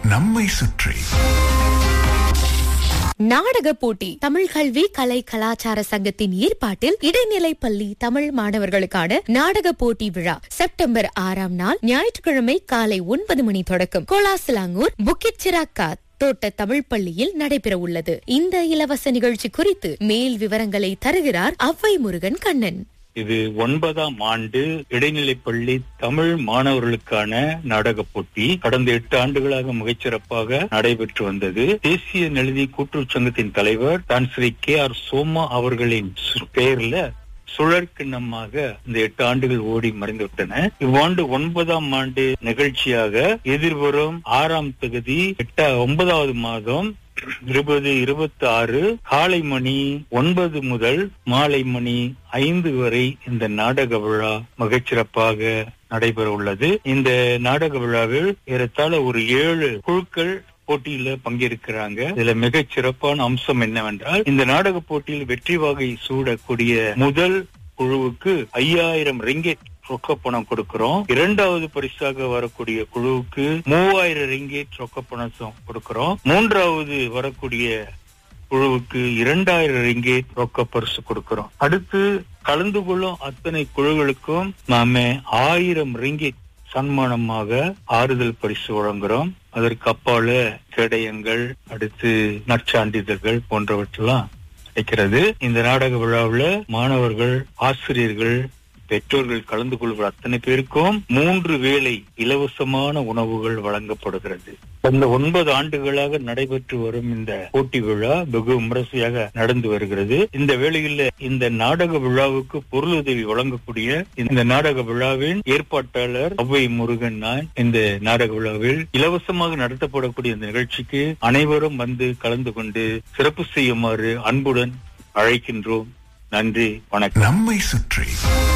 நம்மை சுற்றி நாடக போட்டி தமிழ் கல்வி கலை கலாச்சார சங்கத்தின் ஏற்பாட்டில் இடைநிலை பள்ளி தமிழ் மாணவர்களுக்கான நாடக போட்டி விழா செப்டம்பர் ஆறாம் நாள் ஞாயிற்றுக்கிழமை காலை ஒன்பது மணி தொடக்கம் கோலாசிலாங்கூர் புக்கிட் சிராக்கா தோட்ட தமிழ் பள்ளியில் நடைபெற உள்ளது இந்த இலவச நிகழ்ச்சி குறித்து மேல் விவரங்களை தருகிறார் அவ்வை முருகன் கண்ணன் இது ஒன்பதாம் ஆண்டு இடைநிலைப்பள்ளி தமிழ் மாணவர்களுக்கான நாடக போட்டி கடந்த எட்டு ஆண்டுகளாக மிகச்சிறப்பாக நடைபெற்று வந்தது தேசிய நெழுதி கூட்டுறவு சங்கத்தின் தலைவர் தான் ஸ்ரீ கே ஆர் சோமா அவர்களின் சு- பெயர்ல சுழற்கிண்ணமாக இந்த எட்டு ஆண்டுகள் ஓடி மறைந்துவிட்டன இவ்வாண்டு ஒன்பதாம் ஆண்டு நிகழ்ச்சியாக எதிர்வரும் ஆறாம் தகுதி எட்ட ஒன்பதாவது மாதம் இருபது இருபத்தி ஆறு காலை மணி ஒன்பது முதல் மாலை மணி ஐந்து வரை இந்த நாடக விழா மிகச்சிறப்பாக நடைபெற உள்ளது இந்த நாடக விழாவில் ஏறத்தாழ ஒரு ஏழு குழுக்கள் போட்டியில பங்கேற்கிறாங்க இதுல மிகச் சிறப்பான அம்சம் என்னவென்றால் இந்த நாடக போட்டியில் வெற்றி வாகை சூடக்கூடிய முதல் குழுவுக்கு ஐயாயிரம் ரிங்கெட் ரொக்க பணம் கொடுக்கிறோம் இரண்டாவது பரிசாக வரக்கூடிய குழுவுக்கு மூவாயிரம் ரிங்கெட் ரொக்க பணம் சொ- கொடுக்கிறோம் மூன்றாவது வரக்கூடிய குழுவுக்கு இரண்டாயிரம் ரிங்கேட் ரொக்க பரிசு கொடுக்கிறோம் அடுத்து கலந்து கொள்ளும் அத்தனை குழுக்களுக்கும் நாம ஆயிரம் ரிங்கேட் சன்மானமாக ஆறுதல் பரிசு வழங்குறோம் அதற்கு அப்பால கேடயங்கள் அடுத்து நற்சான்றிதழ்கள் போன்றவற்றெல்லாம் கிடைக்கிறது இந்த நாடக விழாவுல மாணவர்கள் ஆசிரியர்கள் பெற்றோர்கள் கலந்து கொள்கிற அத்தனை பேருக்கும் மூன்று வேளை இலவசமான உணவுகள் வழங்கப்படுகிறது கடந்த ஒன்பது ஆண்டுகளாக நடைபெற்று வரும் இந்த போட்டி விழா வெகு விமரிசையாக நடந்து வருகிறது இந்த வேளையில் இந்த நாடக விழாவுக்கு பொருளுதவி வழங்கக்கூடிய இந்த நாடக விழாவின் ஏற்பாட்டாளர் அவ்வை முருகன் நான் இந்த நாடக விழாவில் இலவசமாக நடத்தப்படக்கூடிய இந்த நிகழ்ச்சிக்கு அனைவரும் வந்து கலந்து கொண்டு சிறப்பு செய்யுமாறு அன்புடன் அழைக்கின்றோம் நன்றி வணக்கம் நம்மை சுற்றி